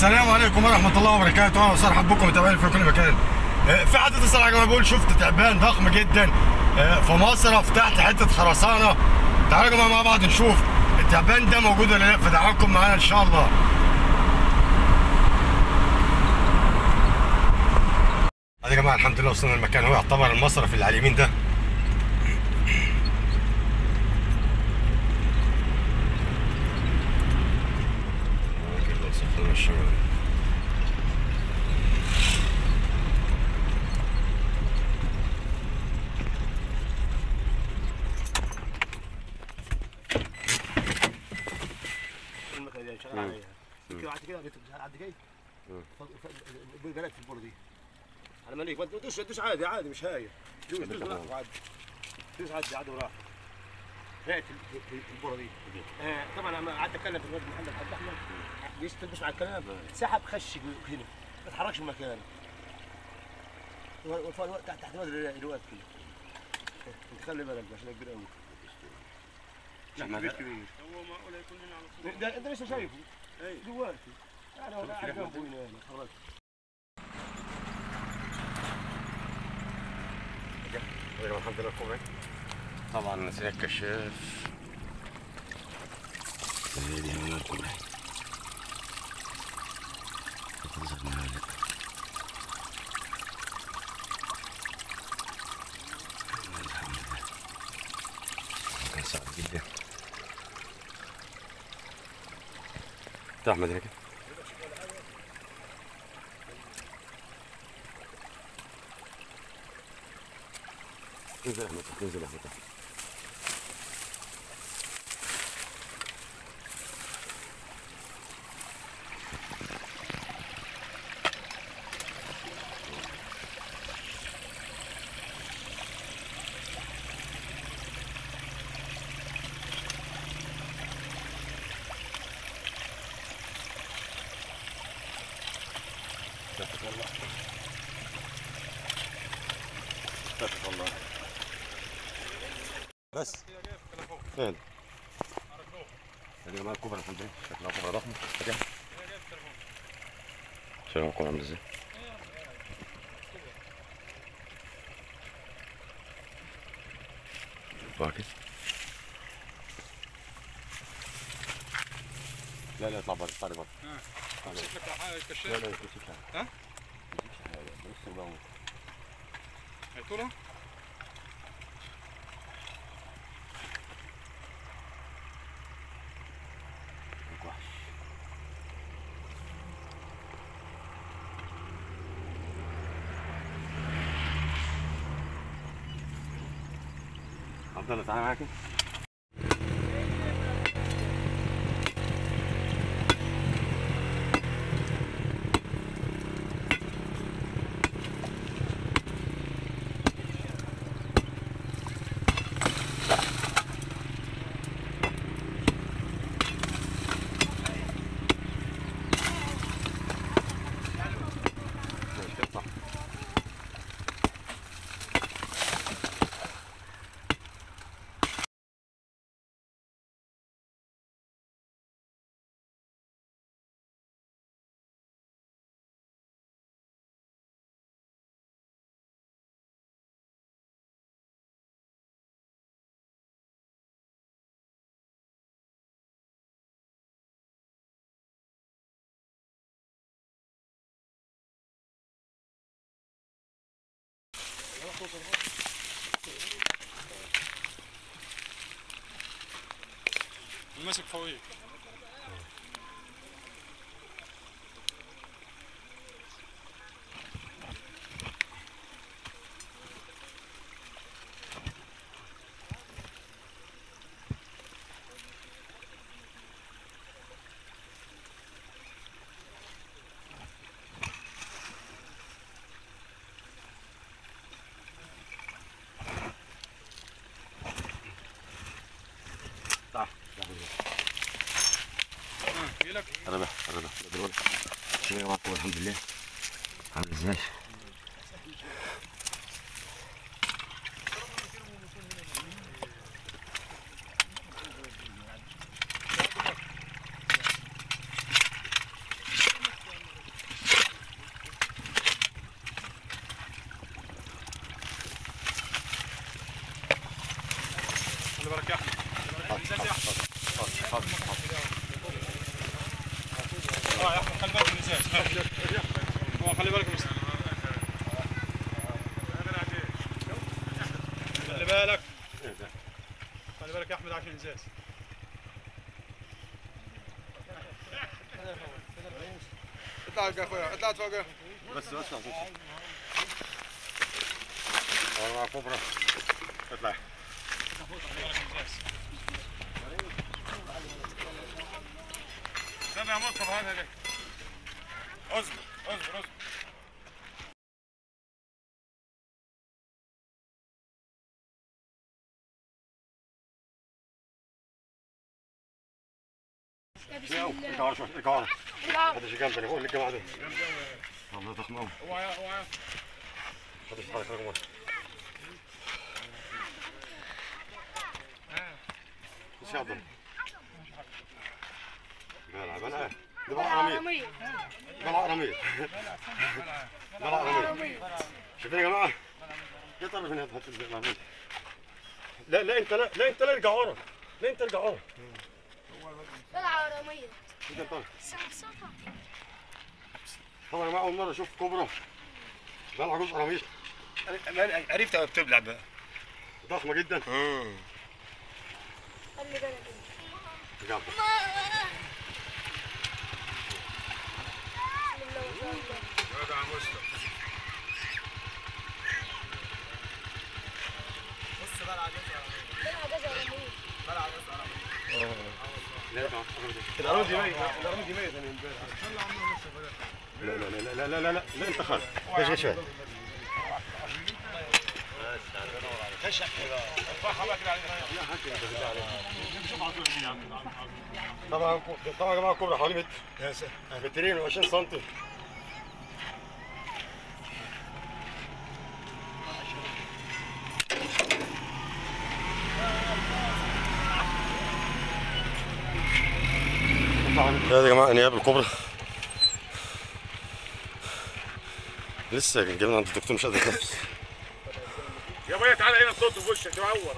السلام عليكم ورحمة الله وبركاته، أهلا وسهلا بكم متابعين في كل مكان. آه، في حد اتصل يا جماعة بيقول شفت تعبان ضخم جدا آه، في مصر فتحت حتة خرسانة. تعالوا يا جماعة مع بعض نشوف التعبان ده موجود ولا لا، فدعوكم معانا إن شاء الله. ادي يا جماعة الحمد لله وصلنا المكان هو يعتبر المصرف اللي على اليمين ده. كده وصلنا الشمال. المكنه دي شغال عليها كده بعد كده عد جاي بلد في البور دي على مالك ما تدوس تدوس عادي عادي مش هاي دوس دوس براحتك عادي دوس عادي عادي براحتك رأيت في في- في البورة دي آه، طبعا انا قعدت اتكلم في الواد محمد عبد احمد جيت تلبس على الكلام سحب خش هنا ما تحركش من مكانه والفار تحت تحت واد الواد كده خلي بالك عشان كبير قوي لا كبير كبير هو معقول يكون هنا على طول ده انت لسه شايفه اي دلوقتي انا ولا قاعد جنبه هنا ما اتحركش يا جماعة الحمد لله كويس. طبعا نسينا الكشاف. هي دي هنا الكوبري. تنزل من هنا. الحمد لله. كان صعب جدا. ده احمد هنا كده. انزل يا احمد انزل يا احمد بس فين ادي جماعه الكوبرا الحمد لله شكلها كوبرا ضخمه فاكر شكلها كوبرا عامله ازاي باكت لا لا اطلع بره اطلع بره امسك لك حاجه لا الكشاف لا ما تمسكش حاجه ها؟ ما تمسكش حاجه بص الموت هيطولها وحش عبد الله تعالى معاك ماشي اطلع ماسك فوقيه تعال ها لك ربح ربح دلوقتي شوف يا جماعه الكوره الحمد لله عامل ازاي ازاز هو خلي بالك مست- خلي بالك خلي بالك يا احمد عشان ازاز اطلع يا اخويا اطلع فوق بس بس بس انا مع كوبرا اطلع استنى يا مصطفى هذا لك اصبر اصبر اصبر ارجع ورا شوي ارجع ورا هذا شي جنبنا فوق اللي جنب هذا والله ضخم قوي اوعى اوعى هذا يتحرك رقم واحد ايش يعضل؟ بلع بلع ده بلع رميل بلع رميل بلع رميل شايفين يا جماعه؟ يا طرف من هذا الرميل لا لا انت لا لا انت لا ارجع ورا لا انت ارجع ورا بلعة رمية انت طالع طبعا ما اول مره اشوف كوبرا بلع جزء رميل عرفت بتبلع بقى ضخمه جدا خلي بالك جنب بسم الله ما شاء الله بلعة جزء رمية الارض دي ميت الارض دي ميت من لا لا لا لا لا لا لا لا انت خالد ايش ايش هذا؟ طبعا طبعا يا جماعه الكوبرا حوالي متر مترين و20 سم هذا يا جماعه انياب الكوبرا لسه جاي لنا عند الدكتور مش قادر يتنفس يا ابويا تعالى هنا الصوت في وشك تعور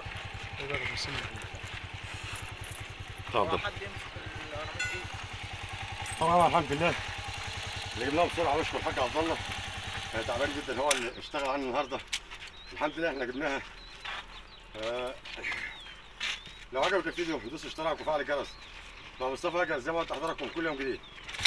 تفضل طبعا الحمد لله اللي جبناه بسرعه واشكر الحاج عبد الله آه، تعبان جدا هو اللي اشتغل عنه النهارده الحمد لله احنا جبناها آه، لو عجبك الفيديو دوس اشتراك وفعل الجرس مع مصطفى اجل زي ما قلت لحضراتكم كل يوم جديد